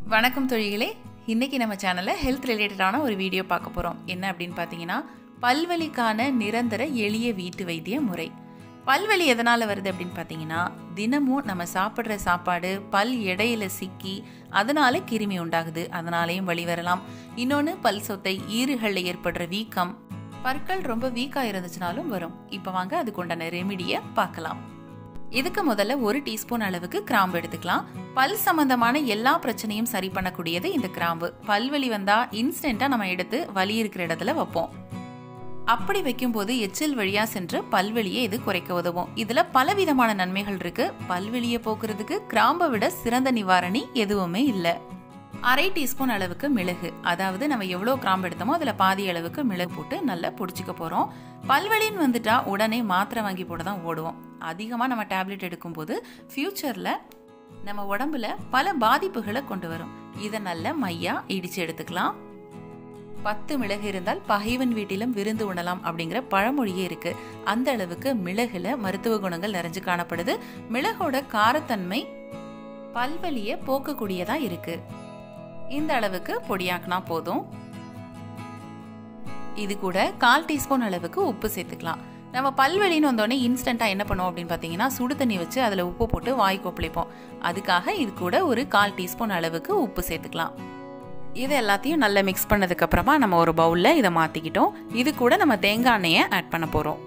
வணக்கம் தொழிகளே இன்னைக்கு நம்ம சேனலில் ஹெல்த் ரிலேட்டடான ஒரு வீடியோ பார்க்க போகிறோம் என்ன அப்படின்னு பார்த்தீங்கன்னா பல்வலிக்கான நிரந்தர எளிய வீட்டு வைத்திய முறை பல்வலி எதனால் வருது அப்படின்னு பார்த்தீங்கன்னா தினமும் நம்ம சாப்பிட்ற சாப்பாடு பல் எடையில சிக்கி அதனால கிருமி உண்டாகுது அதனாலேயும் வலி வரலாம் இன்னொன்று பல் சொத்தை ஈறுகளில் ஏற்படுற வீக்கம் பற்கள் ரொம்ப வீக்காக இருந்துச்சுனாலும் வரும் இப்போ வாங்க அதுக்கு உண்டான ரெமிடியை பார்க்கலாம் இதுக்கு முதல்ல ஒரு டீஸ்பூன் அளவுக்கு கிராம்பு எடுத்துக்கலாம் பல் சம்பந்தமான எல்லா பிரச்சனையும் சரி பண்ணக்கூடியது இந்த கிராம்பு பல்வலி வந்தா இன்ஸ்டன்டா நம்ம எடுத்து வலி இருக்கிற இடத்துல வைப்போம் அப்படி வைக்கும்போது எச்சில் வழியா சென்று பல்வெளியை இது குறைக்க உதவும் இதுல பலவிதமான நன்மைகள் இருக்கு பல்வெளியை போக்குறதுக்கு கிராம்பை விட சிறந்த நிவாரணி எதுவுமே இல்லை அரை டீஸ்பூன் அளவுக்கு மிளகு அதாவது நம்ம எவ்வளோ கிராம்பு எடுத்தோமோ அதில் பாதி அளவுக்கு மிளகு போட்டு நல்லா பிடிச்சிக்க போகிறோம் பல்வலின்னு வந்துட்டா உடனே மாத்திரை வாங்கி போட தான் ஓடுவோம் அதிகமாக நம்ம டேப்லெட் எடுக்கும்போது ஃப்யூச்சரில் நம்ம உடம்புல பல பாதிப்புகளை கொண்டு வரும் இதை நல்ல மையா இடித்து எடுத்துக்கலாம் பத்து மிளகு இருந்தால் பகைவன் வீட்டிலும் விருந்து உணலாம் அப்படிங்கிற பழமொழியே இருக்கு அந்த அளவுக்கு மிளகுல மருத்துவ குணங்கள் நிறைஞ்சு காணப்படுது மிளகோட காரத்தன்மை பல்வலியை போக்கக்கூடியதா இருக்கு இந்த அளவுக்கு பொடியாக்கினா போதும் இது கூட கால் டீஸ்பூன் அளவுக்கு உப்பு சேர்த்துக்கலாம் நம்ம பல்வெளின்னு வந்தோடனே இன்ஸ்டண்ட்டாக என்ன பண்ணுவோம் அப்படின்னு பார்த்தீங்கன்னா சுடு தண்ணி வச்சு அதில் உப்பு போட்டு வாய் கொப்பளிப்போம் அதுக்காக இது கூட ஒரு கால் டீஸ்பூன் அளவுக்கு உப்பு சேர்த்துக்கலாம் இது எல்லாத்தையும் நல்லா மிக்ஸ் பண்ணதுக்கப்புறமா நம்ம ஒரு பவுலில் இதை மாற்றிக்கிட்டோம் இது கூட நம்ம தேங்காய் எண்ணெயை ஆட் பண்ண போகிறோம்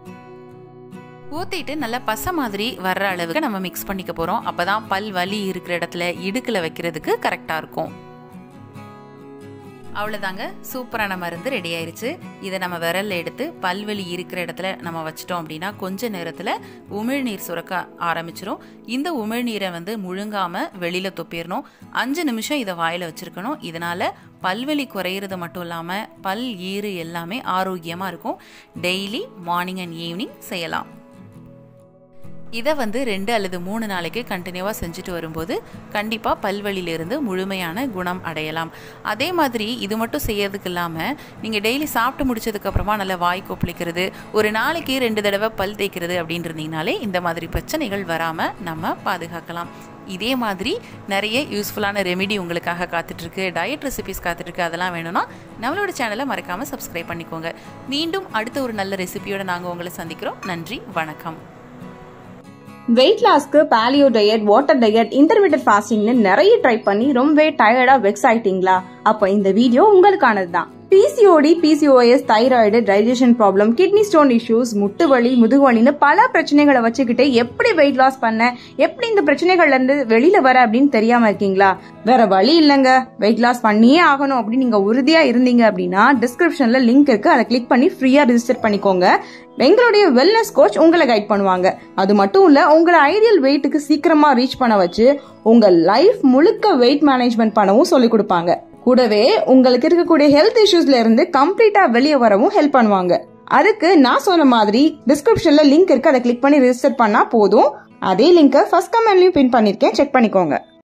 ஊற்றிட்டு நல்லா பசை மாதிரி வர்ற அளவுக்கு நம்ம மிக்ஸ் பண்ணிக்க போகிறோம் அப்போ தான் பல் வலி இருக்கிற இடத்துல இடுக்கில் வைக்கிறதுக்கு கரெக்டாக இருக்கும் அவ்வளோதாங்க சூப்பரான மருந்து ரெடி ஆயிருச்சு இதை நம்ம விரலில் எடுத்து பல்வலி இருக்கிற இடத்துல நம்ம வச்சிட்டோம் அப்படின்னா கொஞ்ச நேரத்தில் உமிழ்நீர் சுரக்க ஆரம்பிச்சிரும் இந்த உமிழ்நீரை வந்து முழுங்காமல் வெளியில் துப்பிடணும் அஞ்சு நிமிஷம் இதை வாயில் வச்சுருக்கணும் இதனால் பல்வலி குறையிறது மட்டும் இல்லாமல் பல் ஈறு எல்லாமே ஆரோக்கியமாக இருக்கும் டெய்லி மார்னிங் அண்ட் ஈவினிங் செய்யலாம் இதை வந்து ரெண்டு அல்லது மூணு நாளைக்கு கண்டினியூவாக செஞ்சுட்டு வரும்போது கண்டிப்பாக பல்வழியிலிருந்து முழுமையான குணம் அடையலாம் அதே மாதிரி இது மட்டும் செய்யறதுக்கு இல்லாமல் நீங்கள் டெய்லி சாப்பிட்டு முடிச்சதுக்கப்புறமா நல்லா வாய் கொப்பளிக்கிறது ஒரு நாளைக்கு ரெண்டு தடவை பல் தேய்க்கிறது அப்படின்னு இருந்தீங்கனாலே இந்த மாதிரி பிரச்சனைகள் வராமல் நம்ம பாதுகாக்கலாம் இதே மாதிரி நிறைய யூஸ்ஃபுல்லான ரெமிடி உங்களுக்காக காத்துட்ருக்கு டயட் ரெசிபிஸ் காத்துட்ருக்கு அதெல்லாம் வேணும்னா நம்மளோட சேனலை மறக்காமல் சப்ஸ்கிரைப் பண்ணிக்கோங்க மீண்டும் அடுத்த ஒரு நல்ல ரெசிபியோட நாங்கள் உங்களை சந்திக்கிறோம் நன்றி வணக்கம் வெயிட் லாஸ்க்கு paleo diet water diet intermediate ஃபாஸ்டிங்னு நிறைய ட்ரை பண்ணி ரொம்பவே டயர்டா வெக்ஸ் ஆயிட்டீங்களா அப்ப இந்த வீடியோ உங்களுக்கானது தான் PCOD PCOS thyroid digestion problem kidney stone issues முட்டு வலி முதுகுவலின்னு பல பிரச்சனைகளை வச்சுக்கிட்டு எப்படி வெயிட் லாஸ் பண்ண எப்படி இந்த பிரச்சனைகள்ல இருந்து வெளியில வர அப்படின்னு தெரியாம இருக்கீங்களா வேற வழி இல்லைங்க வெயிட் லாஸ் பண்ணியே ஆகணும் அப்படின்னு நீங்க உறுதியா இருந்தீங்க அப்படின்னா டிஸ்கிரிப்ஷன்ல லிங்க் இருக்கு அதை கிளிக் பண்ணி ஃப்ரீயா ரிஜிஸ்டர் பண்ணிக்கோங்க எங்களுடைய வெல்னஸ் கோச் உங்களை கைட் பண்ணுவாங்க அது மட்டும் இல்ல உங்களை ஐடியல் வெயிட்டுக்கு சீக்கிரமா ரீச் பண்ண வச்சு உங்க லைஃப் முழுக்க வெயிட் மேனேஜ்மெண்ட் பண்ணவும் சொல்லி கொடுப்பாங்க கூடவே உங்களுக்கு இருக்கக்கூடிய ஹெல்த் இஷ்யூஸ்ல இருந்து கம்ப்ளீட்டா வெளியே வரவும் ஹெல்ப் பண்ணுவாங்க அதுக்கு நான் சொன்ன மாதிரி டிஸ்கிரிப்ஷன்ல லிங்க் இருக்கு அதை கிளிக் பண்ணி ரிஜிஸ்டர் பண்ணா போதும் அதே லிங்கை ஃபர்ஸ்ட் கமெண்ட்லயும் பின் பண்ணிருக்கேன் செக் பண்ணிக்கோங்க